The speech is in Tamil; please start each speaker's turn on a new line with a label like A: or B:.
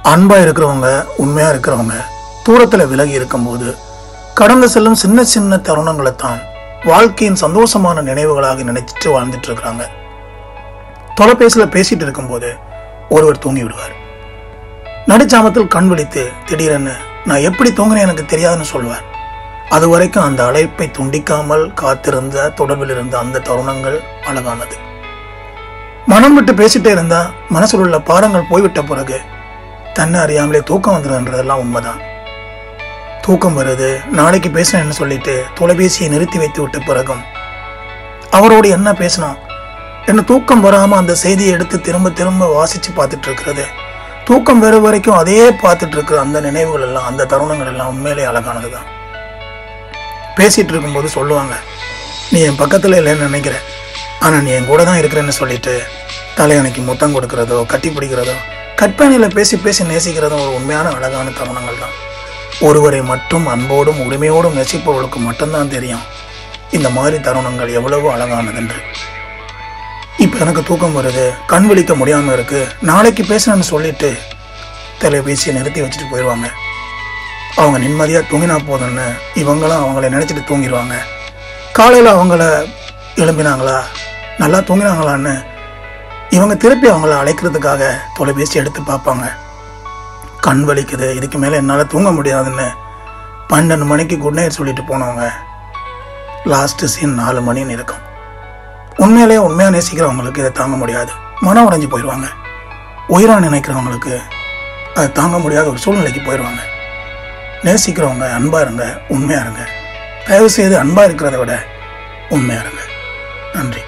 A: அன்பா இருக்கிறவங்க உண்மையா இருக்கிறவங்க தூரத்துல விலகி இருக்கும்போது கடந்து செல்லும் சின்ன சின்ன தருணங்களை தான் வாழ்க்கையின் சந்தோஷமான நினைவுகளாக நினைச்சிட்டு வாழ்ந்துட்டு இருக்கிறாங்க தொலைபேசியில பேசிட்டு இருக்கும்போது ஒருவர் தூங்கி விடுவார் நடுச்சாமத்தில் கண் விழித்து திடீரென நான் எப்படி தூங்கினேன் எனக்கு தெரியாதுன்னு சொல்வார் அது வரைக்கும் அந்த அழைப்பை துண்டிக்காமல் காத்திருந்த தொடர்பில் இருந்த அந்த தருணங்கள் அழகானது மனம் விட்டு பேசிட்டே இருந்தா மனசில் உள்ள பாரங்கள் போய்விட்ட பிறகு தன்னை அறியாமலே தூக்கம் வந்துடுன்றதெல்லாம் உண்மைதான் தூக்கம் வருது நாளைக்கு பேசுறேன்னு சொல்லிட்டு தொலைபேசியை நிறுத்தி வைத்து விட்ட பிறகும் அவரோடு என்ன பேசினோம் என்ன தூக்கம் வராம அந்த செய்தியை எடுத்து திரும்ப திரும்ப வாசிச்சு பார்த்துட்டு இருக்கிறது தூக்கம் வர வரைக்கும் அதே பார்த்துட்டு இருக்கிற அந்த நினைவுகள் எல்லாம் அந்த தருணங்கள் எல்லாம் உண்மையிலே அழகானது தான் பேசிட்டு இருக்கும்போது சொல்லுவாங்க நீ என் பக்கத்துல இல்லைன்னு நினைக்கிற ஆனா நீ என் கூட தான் இருக்கிறேன்னு சொல்லிட்டு தலையணைக்கு முத்தம் கொடுக்கறதோ கட்டி பிடிக்கிறதோ கற்பனையில பேசி பேசி நேசிக்கிறதும் ஒரு உண்மையான அழகான தருணங்கள் தான் ஒருவரை மட்டும் அன்போடும் உரிமையோடும் நேசிப்பவர்களுக்கு மட்டும்தான் தெரியும் இந்த மாதிரி தருணங்கள் எவ்வளவு அழகானதென்று இப்போ எனக்கு தூக்கம் வருது கண் விழிக்க முடியாம இருக்கு நாளைக்கு பேசுறேன்னு சொல்லிட்டு தொலைபேசியை நிறுத்தி வச்சுட்டு போயிடுவாங்க அவங்க நிம்மதியாக தூங்கினா போதும்னு இவங்களும் அவங்கள நினச்சிட்டு தூங்கிடுவாங்க காலையில் அவங்கள எழும்பினாங்களா நல்லா தூங்கினாங்களான்னு இவங்க திருப்பி அவங்கள அழைக்கிறதுக்காக தொலைபேசி எடுத்து பார்ப்பாங்க கண் வலிக்குது இதுக்கு மேலே என்னால் தூங்க முடியாதுன்னு பன்னெண்டு மணிக்கு குட் நைட் சொல்லிட்டு போனவங்க லாஸ்ட்டு சீன் நாலு மணின்னு இருக்கும் உண்மையிலேயே உண்மையாக நேசிக்கிறவங்களுக்கு இதை தாங்க முடியாது மனம் உடைஞ்சு போயிடுவாங்க உயிராக நினைக்கிறவங்களுக்கு அதை தாங்க முடியாத ஒரு சூழ்நிலைக்கு போயிடுவாங்க நேசிக்கிறவங்க அன்பாக இருங்க உண்மையாக இருங்க தயவு செய்து அன்பாக இருக்கிறத விட உண்மையாக இருங்க நன்றி